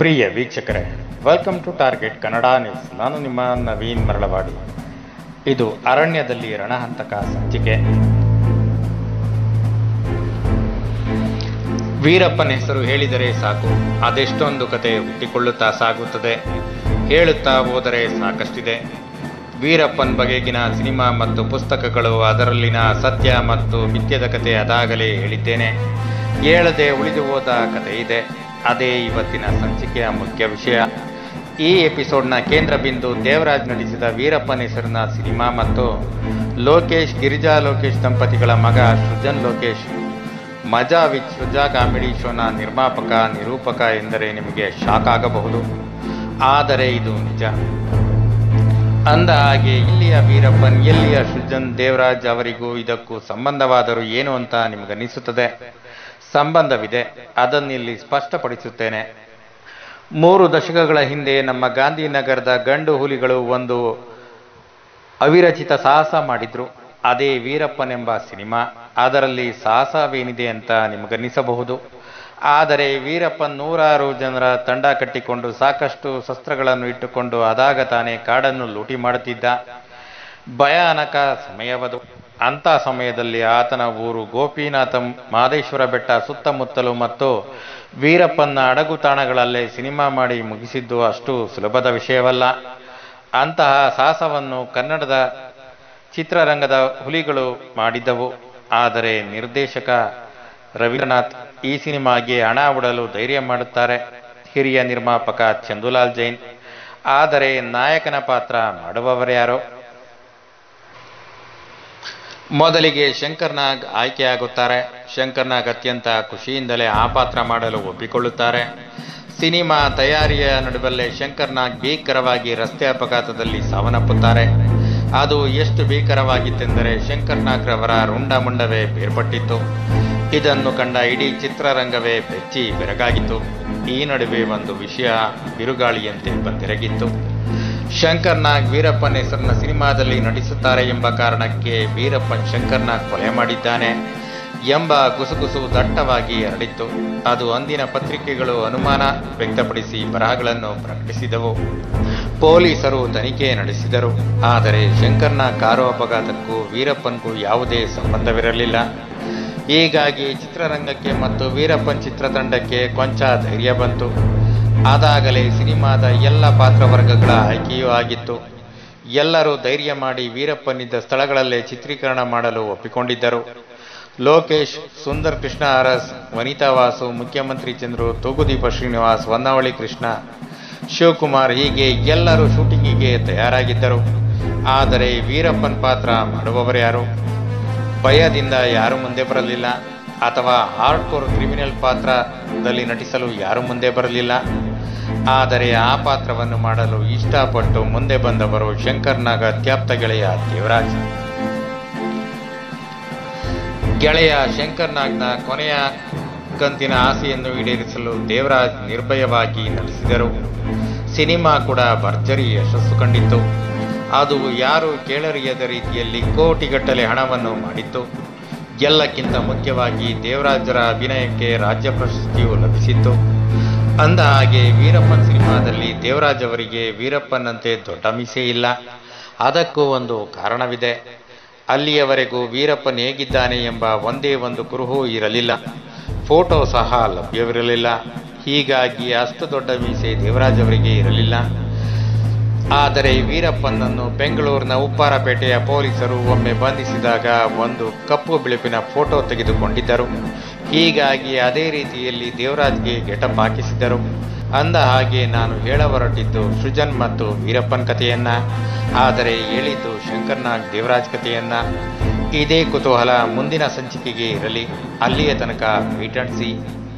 ಪ್ರಿಯ ವೀಕ್ಷಕರೇ welcome to target Kannada news ನಾನು ನಿಮ್ಮ ನವೀನ್ ಮರಳವಾಡಿ ಇದು ಅರಣ್ಯದಲ್ಲಿ ರಣಹಂತಕ ಸಂಚಿಕೆ ವೀರಪ್ಪನ ಹೆಸರು ಹೇಳಿದರೆ ಸಾಕು ಅದೆಷ್ಟೊಂದು ಕತೆ ಹುಟ್ಟಿಕೊಳ್ಳುತ್ತಾ ಸಾಗುತ್ತದೆ ಹೇಳುತ್ತಾ ಹೋದರೆ ಸಾಕಷ್ಟಿದೆ ವೀರಪ್ಪನ್ ಬಗೆಗಿನ ಸಿನಿಮಾ ಮತ್ತು ಪುಸ್ತಕಗಳು ಅದರಲ್ಲಿನ ಸತ್ಯ ಮತ್ತು ಮಿಥ್ಯದ ಕತೆ ಅದಾಗಲೇ ಹೇಳಿದ್ದೇನೆ ಹೇಳದೆ ಉಳಿದು ಹೋದ ಕತೆ ಇದೆ ಅದೇ ಇವತ್ತಿನ ಸಂಚಿಕೆಯ ಮುಖ್ಯ ವಿಷಯ ಈ ಎಪಿಸೋಡ್ನ ಕೇಂದ್ರ ಬಿಂದು ದೇವರಾಜ್ ನಟಿಸಿದ ವೀರಪ್ಪನ ಹೆಸರಿನ ಸಿನಿಮಾ ಮತ್ತು ಲೋಕೇಶ್ ಗಿರಿಜಾ ಲೋಕೇಶ್ ದಂಪತಿಗಳ ಮಗ ಸೃಜನ್ ಲೋಕೇಶ್ ಮಜಾ ವಿತ್ ಸುಜಾ ಕಾಮಿಡಿ ಶೋನ ನಿರ್ಮಾಪಕ ನಿರೂಪಕ ಎಂದರೆ ನಿಮಗೆ ಶಾಕ್ ಆಗಬಹುದು ಆದರೆ ಇದು ನಿಜ ಅಂದ ಹಾಗೆ ಇಲ್ಲಿಯ ವೀರಪ್ಪನ್ ಎಲ್ಲಿಯ ಸೃಜನ್ ದೇವರಾಜ್ ಅವರಿಗೂ ಇದಕ್ಕೂ ಸಂಬಂಧವಾದರೂ ಏನು ಅಂತ ನಿಮಗನಿಸುತ್ತದೆ ಸಂಬಂಧವಿದೆ ಅದನ್ನಿಲ್ಲಿ ಸ್ಪಷ್ಟಪಡಿಸುತ್ತೇನೆ ಮೂರು ದಶಕಗಳ ಹಿಂದೆ ನಮ್ಮ ಗಾಂಧಿನಗರದ ಗಂಡು ಹುಲಿಗಳು ಒಂದು ಅವಿರಚಿತ ಸಾಹಸ ಮಾಡಿದ್ರು ಅದೇ ವೀರಪ್ಪನೆಂಬ ಸಿನಿಮಾ ಅದರಲ್ಲಿ ಸಾಹಸವೇನಿದೆ ಅಂತ ನಿಮಗನ್ನಿಸಬಹುದು ಆದರೆ ವೀರಪ್ಪನ್ ನೂರಾರು ಜನರ ತಂಡ ಕಟ್ಟಿಕೊಂಡು ಸಾಕಷ್ಟು ಶಸ್ತ್ರಗಳನ್ನು ಇಟ್ಟುಕೊಂಡು ಅದಾಗ ತಾನೇ ಕಾಡನ್ನು ಲೂಟಿ ಮಾಡುತ್ತಿದ್ದ ಭಯಾನಕ ಸಮಯವದು ಅಂಥ ಸಮಯದಲ್ಲಿ ಆತನ ಊರು ಗೋಪಿನಾಥ ಮಾದೇಶ್ವರ ಬೆಟ್ಟ ಸುತ್ತಮುತ್ತಲು ಮತ್ತು ವೀರಪ್ಪನ ಅಡಗು ತಾಣಗಳಲ್ಲೇ ಸಿನಿಮಾ ಮಾಡಿ ಮುಗಿಸಿದ್ದು ಅಷ್ಟು ಸುಲಭದ ವಿಷಯವಲ್ಲ ಅಂತಹ ಸಾಹಸವನ್ನು ಕನ್ನಡದ ಚಿತ್ರರಂಗದ ಹುಲಿಗಳು ಮಾಡಿದ್ದವು ಆದರೆ ನಿರ್ದೇಶಕ ರವೀಂದ್ರನಾಥ್ ಈ ಸಿನಿಮಾಗೆ ಹಣ ಉಡಲು ಧೈರ್ಯ ಮಾಡುತ್ತಾರೆ ಹಿರಿಯ ನಿರ್ಮಾಪಕ ಚಂದುಲಾಲ್ ಜೈನ್ ಆದರೆ ನಾಯಕನ ಪಾತ್ರ ಮಾಡುವವರ್ಯಾರೋ ಮೊದಲಿಗೆ ಶಂಕರ್ ನಾಗ್ ಆಯ್ಕೆಯಾಗುತ್ತಾರೆ ಶಂಕರ್ ನಾಗ್ ಅತ್ಯಂತ ಖುಷಿಯಿಂದಲೇ ಆ ಪಾತ್ರ ಮಾಡಲು ಒಪ್ಪಿಕೊಳ್ಳುತ್ತಾರೆ ಸಿನಿಮಾ ತಯಾರಿಯ ನಡುವಲ್ಲೇ ಶಂಕರ್ ನಾಗ್ ಭೀಕರವಾಗಿ ರಸ್ತೆ ಅಪಘಾತದಲ್ಲಿ ಸಾವನ್ನಪ್ಪುತ್ತಾರೆ ಅದು ಎಷ್ಟು ಭೀಕರವಾಗಿತ್ತೆಂದರೆ ಶಂಕರ್ ನಾಗ್ ರವರ ರುಂಡ ಮುಂಡವೇ ಬೇರ್ಪಟ್ಟಿತ್ತು ಇದನ್ನು ಕಂಡ ಇಡೀ ಚಿತ್ರರಂಗವೇ ಬೆಚ್ಚಿ ಬೆರಗಾಗಿತ್ತು ಈ ನಡುವೆ ಒಂದು ವಿಷಯ ಬಿರುಗಾಳಿಯಂತೆ ಬಂದೆರಗಿತ್ತು ಶಂಕರ್ ನಾಗ್ ವೀರಪ್ಪನ್ ಹೆಸರಿನ ಸಿನಿಮಾದಲ್ಲಿ ನಟಿಸುತ್ತಾರೆ ಎಂಬ ಕಾರಣಕ್ಕೆ ವೀರಪ್ಪನ್ ಶಂಕರ್ ನಾಗ್ ಕೊಲೆ ಮಾಡಿದ್ದಾನೆ ಎಂಬ ಗುಸುಗುಸು ದಟ್ಟವಾಗಿ ಹರಡಿತ್ತು ಅದು ಅಂದಿನ ಪತ್ರಿಕೆಗಳು ಅನುಮಾನ ವ್ಯಕ್ತಪಡಿಸಿ ಬರಹಗಳನ್ನು ಪ್ರಕಟಿಸಿದವು ಪೊಲೀಸರು ತನಿಖೆ ನಡೆಸಿದರು ಆದರೆ ಶಂಕರ್ನ ಕಾರು ಅಪಘಾತಕ್ಕೂ ವೀರಪ್ಪನ್ಗೂ ಯಾವುದೇ ಸಂಬಂಧವಿರಲಿಲ್ಲ ಹೀಗಾಗಿ ಚಿತ್ರರಂಗಕ್ಕೆ ಮತ್ತು ವೀರಪ್ಪನ್ ಚಿತ್ರತಂಡಕ್ಕೆ ಕೊಂಚ ಧೈರ್ಯ ಬಂತು ಅದಾಗಲೇ ಸಿನಿಮಾದ ಎಲ್ಲ ಪಾತ್ರವರ್ಗಗಳ ಆಯ್ಕೆಯೂ ಆಗಿತ್ತು ಎಲ್ಲರೂ ಧೈರ್ಯ ಮಾಡಿ ವೀರಪ್ಪನಿದ್ದ ಸ್ಥಳಗಳಲ್ಲೇ ಚಿತ್ರೀಕರಣ ಮಾಡಲು ಒಪ್ಪಿಕೊಂಡಿದ್ದರು ಲೋಕೇಶ್ ಸುಂದರ್ ಕೃಷ್ಣ ಅರಸ್ ವನಿತಾ ವಾಸು ಮುಖ್ಯಮಂತ್ರಿ ಚಂದ್ರು ತೂಗುದೀಪ ಶ್ರೀನಿವಾಸ್ ಹೊನ್ನಾವಳಿ ಕೃಷ್ಣ ಶಿವಕುಮಾರ್ ಹೀಗೆ ಎಲ್ಲರೂ ಶೂಟಿಂಗಿಗೆ ತಯಾರಾಗಿದ್ದರು ಆದರೆ ವೀರಪ್ಪನ್ ಪಾತ್ರ ಮಾಡುವವರ್ಯಾರು ಭಯದಿಂದ ಯಾರು ಮುಂದೆ ಬರಲಿಲ್ಲ ಅಥವಾ ಹಾರ್ಡ್ ಕೋರ್ ಕ್ರಿಮಿನಲ್ ಪಾತ್ರದಲ್ಲಿ ನಟಿಸಲು ಯಾರು ಮುಂದೆ ಬರಲಿಲ್ಲ ಆದರೆ ಆ ಪಾತ್ರವನ್ನು ಮಾಡಲು ಇಷ್ಟಪಟ್ಟು ಮುಂದೆ ಬಂದವರು ಶಂಕರ್ ನಾಗ ಅತ್ಯಾಪ್ತ ಗೆಳೆಯ ದೇವರಾಜ್ ಗೆಳೆಯ ಶಂಕರ್ ನಾಗ್ನ ಕೊನೆಯ ಕಂತಿನ ಆಸೆಯನ್ನು ಈಡೇರಿಸಲು ದೇವರಾಜ್ ನಿರ್ಭಯವಾಗಿ ನಟಿಸಿದರು ಸಿನಿಮಾ ಕೂಡ ಭರ್ಜರಿ ಯಶಸ್ಸು ಕಂಡಿತ್ತು ಅದು ಯಾರು ಕೇಳರಿಯದ ರೀತಿಯಲ್ಲಿ ಕೋಟಿಗಟ್ಟಲೆ ಹಣವನ್ನು ಮಾಡಿತ್ತು ಎಲ್ಲಕ್ಕಿಂತ ಮುಖ್ಯವಾಗಿ ದೇವರಾಜರ ಅಭಿನಯಕ್ಕೆ ರಾಜ್ಯ ಪ್ರಶಸ್ತಿಯು ಲಭಿಸಿತ್ತು ಅಂದ ಹಾಗೆ ವೀರಪ್ಪನ್ ಸಿನಿಮಾದಲ್ಲಿ ದೇವರಾಜ್ ಅವರಿಗೆ ವೀರಪ್ಪನಂತೆ ದೊಡ್ಡ ಮೀಸೆ ಇಲ್ಲ ಅದಕ್ಕೂ ಒಂದು ಕಾರಣವಿದೆ ಅಲ್ಲಿಯವರೆಗೂ ವೀರಪ್ಪನ್ ಹೇಗಿದ್ದಾನೆ ಎಂಬ ಒಂದೇ ಒಂದು ಕುರುಹು ಇರಲಿಲ್ಲ ಫೋಟೋ ಸಹ ಲಭ್ಯವಿರಲಿಲ್ಲ ಹೀಗಾಗಿ ಅಷ್ಟು ದೊಡ್ಡ ಮೀಸೆ ದೇವರಾಜ್ ಅವರಿಗೆ ಇರಲಿಲ್ಲ ಆದರೆ ವೀರಪ್ಪನನ್ನು ಬೆಂಗಳೂರಿನ ಉಪ್ಪಾರಪೇಟೆಯ ಪೊಲೀಸರು ಒಮ್ಮೆ ಬಂಧಿಸಿದಾಗ ಒಂದು ಕಪ್ಪು ಬಿಳುಪಿನ ಫೋಟೋ ತೆಗೆದುಕೊಂಡಿದ್ದರು ಹೀಗಾಗಿ ಅದೇ ರೀತಿಯಲ್ಲಿ ದೇವರಾಜ್ಗೆ ಗೆಟಪ್ ಹಾಕಿಸಿದರು ಅಂದ ಹಾಗೆ ನಾನು ಹೇಳ ಹೊರಟಿದ್ದು ಸೃಜನ್ ಮತ್ತು ವೀರಪ್ಪನ್ ಕಥೆಯನ್ನ ಆದರೆ ಹೇಳಿದ್ದು ಶಂಕರ್ನಾಗ್ ದೇವರಾಜ್ ಕಥೆಯನ್ನ ಇದೇ ಕುತೂಹಲ ಮುಂದಿನ ಸಂಚಿಕೆಗೆ ಇರಲಿ ಅಲ್ಲಿಯ ತನಕ ವೇಟ್ ಅಂಡ್ ಸಿ